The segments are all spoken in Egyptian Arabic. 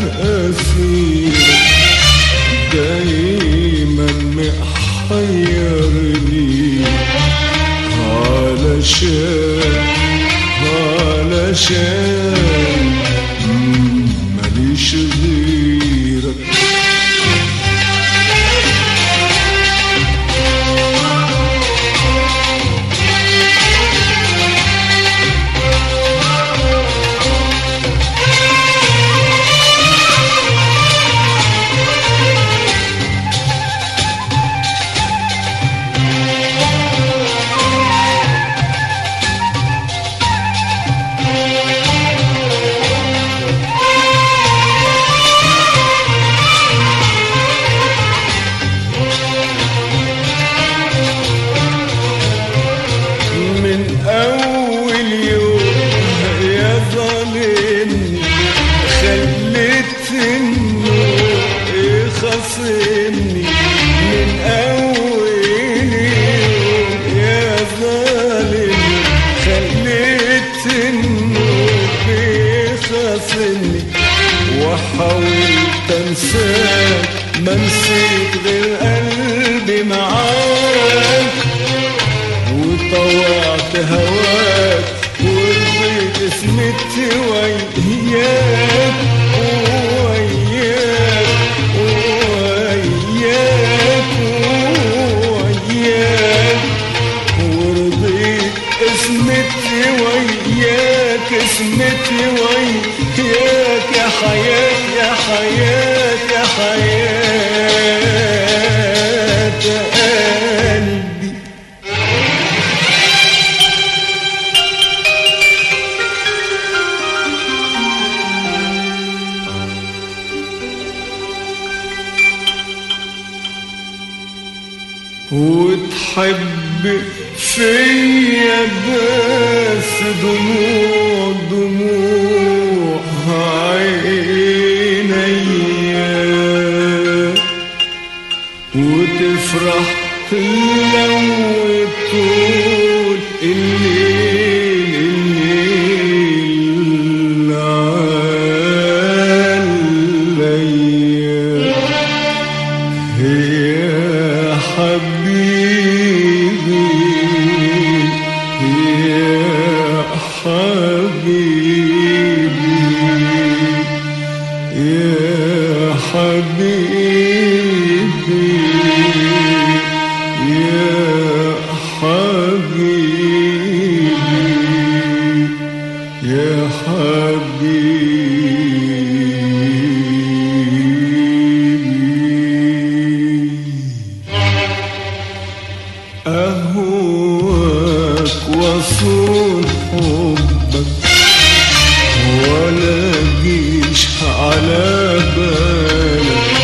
أسيرك دايما محيرني علشان علشان مم، ماليش غيرك من أول يوم يا ظالمني خليت النور يخصمني من أول يوم يا ظالمني خليت النور يخصمني وحاولت انساك ما نسيت غير قلبي معاك وطوعت هواك ورضيت اسمتي وياك وياك وياك وياك ورضيت اسمتي وياك اسمتي وياك يا حياة يا حياة يا حياة قلبي وتحب فيا بس دموع دموع عينيا وتفرح لو طول الليل الليل عليا يا حبيبي يا حبيبي يا حبيبي يا حبيبي يا حبيبي أهواك وصول حبك ولا جيش على بالك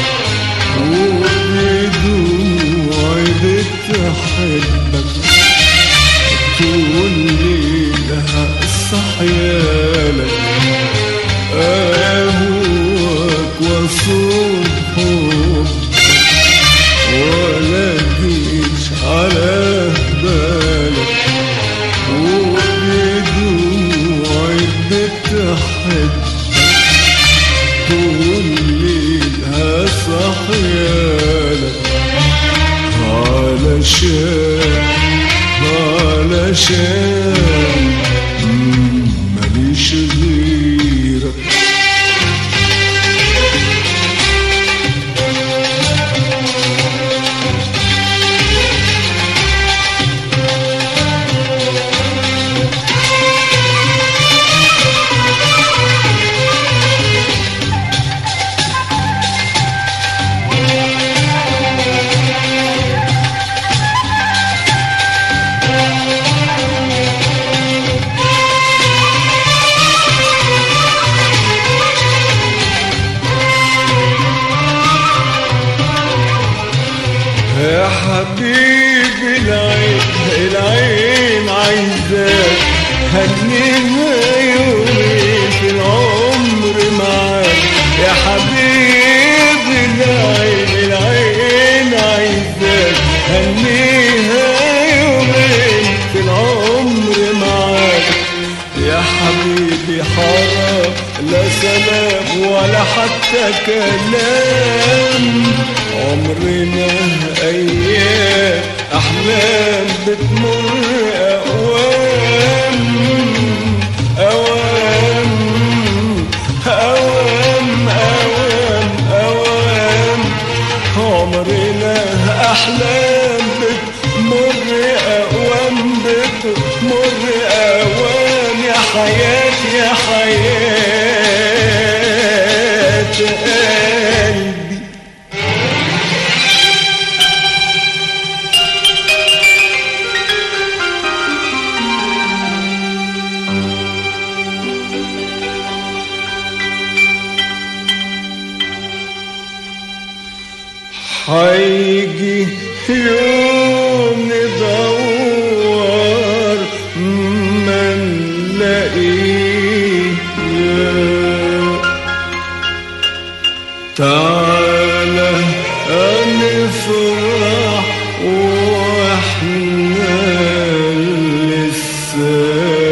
وبدموعي بتحبك تقول لي لها صحيالك أهواك وصول حبك ولا جيش على بالك وبدموعي بتحب تقول لي لها صحيالك علشان علشان مم، ماليش غيرك حتى كلام عمرنا أيام أحلام بتمر أوام أوام أوام أوام أوام عمرنا أحلام بتمر أوام بتمر أوام يا حياة يا حياة قلبي هيجي يوم ندور ما نلاقيه تعالى نفرح واحنا لسه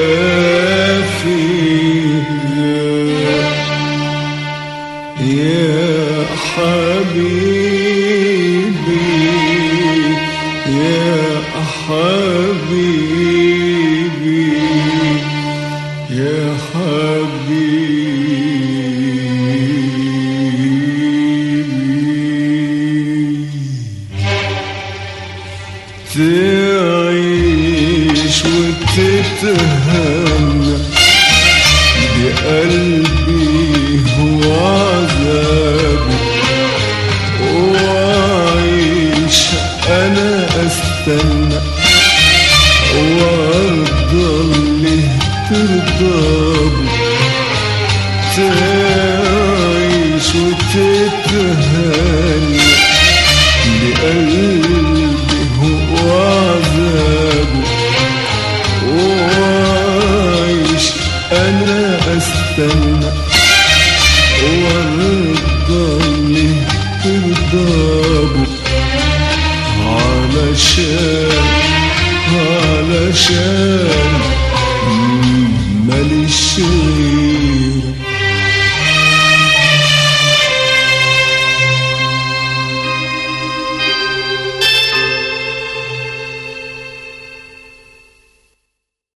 فيه يا حبيبي يا حبيبي يا حبيبي تعيش وتتهنى بقلبي هو عذابي وعيش انا استنى وارضى اللي ترضى تعيش وتتهنى